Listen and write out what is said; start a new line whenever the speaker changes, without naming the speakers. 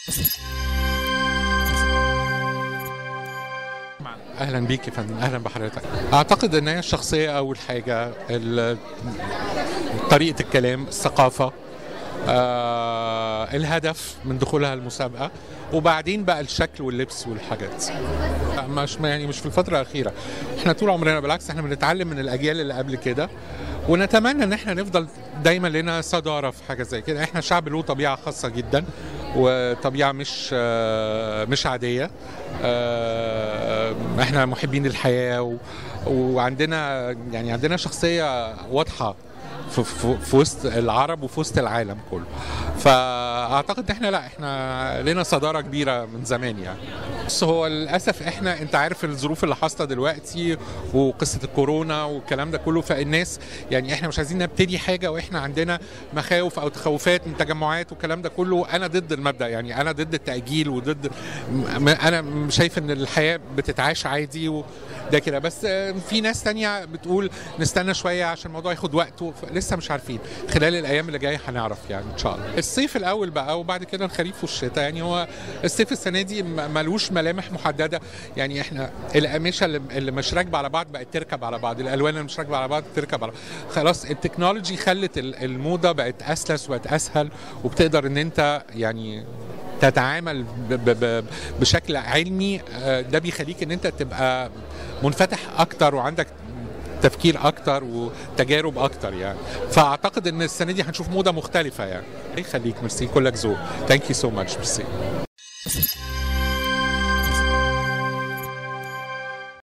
اهلا بيك يا فندم اهلا بحضرتك اعتقد ان هي الشخصيه اول حاجه ال- طريقه الكلام الثقافه آه الهدف من دخولها المسابقه وبعدين بقى الشكل واللبس والحاجات مش يعني مش في الفتره الاخيره احنا طول عمرنا بالعكس احنا بنتعلم من الاجيال اللي قبل كده ونتمنى ان احنا نفضل دايما لنا صداره في حاجه زي كده احنا شعب له طبيعه خاصه جدا وطبيعه مش آه، مش عاديه آه، احنا محبين الحياه و- وعندنا يعني عندنا شخصيه واضحه في, في, في وسط العرب وفي وسط العالم كله فاعتقد ان احنا لا احنا لنا صداره كبيره من زمان يعني بس هو للاسف احنا انت عارف الظروف اللي حاصله دلوقتي وقصه الكورونا والكلام ده كله فالناس يعني احنا مش عايزين نبتدي حاجه واحنا عندنا مخاوف او تخوفات من تجمعات والكلام ده كله انا ضد المبدا يعني انا ضد التاجيل وضد م- انا شايف ان الحياه بتتعاش عادي و ده كده بس آه، في ناس تانية بتقول نستنى شوية عشان الموضوع ياخد وقته لسه مش عارفين خلال الأيام اللي جاية هنعرف يعني إن شاء الله الصيف الأول بقى وبعد كده الخريف والشتاء يعني هو الصيف السنة دي م- ملوش ملامح محددة يعني احنا الأقمشة اللي اللي مش راكبة على بعض بقت تركب على بعض الألوان اللي مش راكبة على بعض تركب على بعض خلاص التكنولوجي خلت ال- الموضة بقت أسلس وبقت أسهل وبتقدر إن أنت يعني تتعامل ب- ب- ب- بشكل علمي آه، ده بيخليك ان انت تبقى منفتح اكتر وعندك تفكير اكتر وتجارب اكتر يعني فاعتقد ان السنه دي هنشوف موضه مختلفه يعني يخليك ميرسي كلك ذوق ثانك يو سو ماتش ميرسي